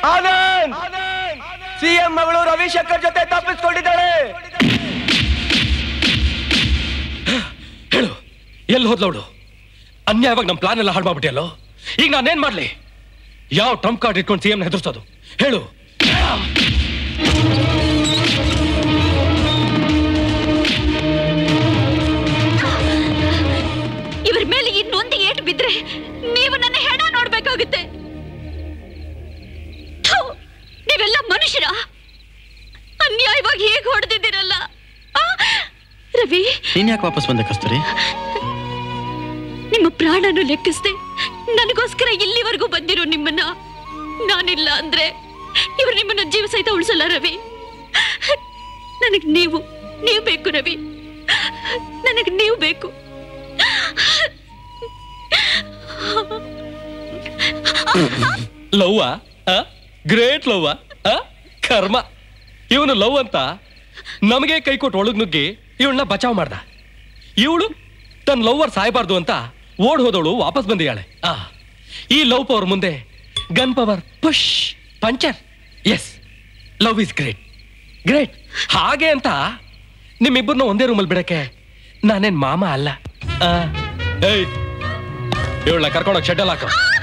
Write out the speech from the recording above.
Anand CM ಮಗಳು ರವಿಶಂಕರ್ ಜೊತೆ ತಪ್ಪಿಸ್ಕೊಂಡಿದ್ದಾಳೆ ಹೇಳು ಎಲ್ಲಿ ಹೋದ್ಲವಳು ಅನ್ಯಾಯವಾಗಿ ನಮ್ಮ ಪ್ಲಾನ್ ಎಲ್ಲ ಹಾಳು ಮಾಡ್ಬಿಟ್ಟಿಯಲ್ಲೋ ಈಗ ನಾನೇನ್ ಮಾಡ್ಲಿ ಯಾವ ಟ್ರಂಪ್ ಕಾರ್ಡ್ ಇಟ್ಕೊಂಡು ಸಿಎಂ ಹೆದರ್ಸೋದು ಹೇಳು ಇವ್ರ ಮೇಲೆ ಇನ್ನೊಂದು ಏಟು ಬಿದ್ರೆ ನೀವು ನನ್ನ ಹೆಣ ನೋಡ್ಬೇಕಾಗುತ್ತೆ ಥು, ನೀವೆಲ್ಲ ಮನುಷ್ಯರ ಅನ್ಯಾಯವಾಗಿ ಹೇಗೆ ಹೊಡೆದಿದ್ದೀರಲ್ಲ ಆ? ರವಿ ನೀನ್ ಯಾಕೆ ವಾಪಸ್ ಬಂದೆ ಕಸ್ತೂರಿ ನಿಮ್ಮ ಪ್ರಾಣನು ಲೆಕ್ಕಿಸ್ದೆ ನನಗೋಸ್ಕರ ಇಲ್ಲಿವರೆಗೂ ಬಂದಿರೋ ನಿಮ್ಮನ್ನ ನಾನಿಲ್ಲ ಅಂದ್ರೆ ಇವ್ರು ನಿಮ್ಮನ್ನ ಜೀವ ಸಹಿತ ಉಳಿಸಲ್ಲ ರವಿ ನನಗ್ ನೀವು ನೀವು ಬೇಕು ರವಿ ನನಗ್ ನೀವು ಬೇಕು ಲವ್ವ ಗ್ರೇಟ್ ಲವ್ವ ಕರ್ಮ ಇವನು ಲವ್ ಅಂತ ನಮಗೆ ಕೈ ಕೊಟ್ಟು ಒಳಗ್ ನುಗ್ಗಿ ಇವಳನ್ನ ಬಚಾವ್ ಮಾಡ್ದ ಇವಳು ತನ್ನ ಲವ್ವರ್ ಸಾಯಬಾರ್ದು ಅಂತ ಓಡ್ ಹೋದವಳು ವಾಪಸ್ ಬಂದಿಯಾಳೆ ಆ ಈ ಲವ್ ಪವರ್ ಮುಂದೆ ಗನ್ ಪವರ್ ಪುಷ್ ಪಂಚರ್ yes love is great great ಹಾಗೆ ಅಂತ ನಿಮ್ಮಿಬ್ಬರನ್ನ ಒಂದೇ ರೂಮಲ್ಲಿ ಬಿಡಕ್ಕೆ ನಾನೇನ್ ಮಾಮ ಅಲ್ಲ ಆ, ಏಯ್ ಇವಳನ್ನ ಕರ್ಕೊಂಡೋಗಿ ಶೆಡ್ಡಲ್ ಹಾಕೋ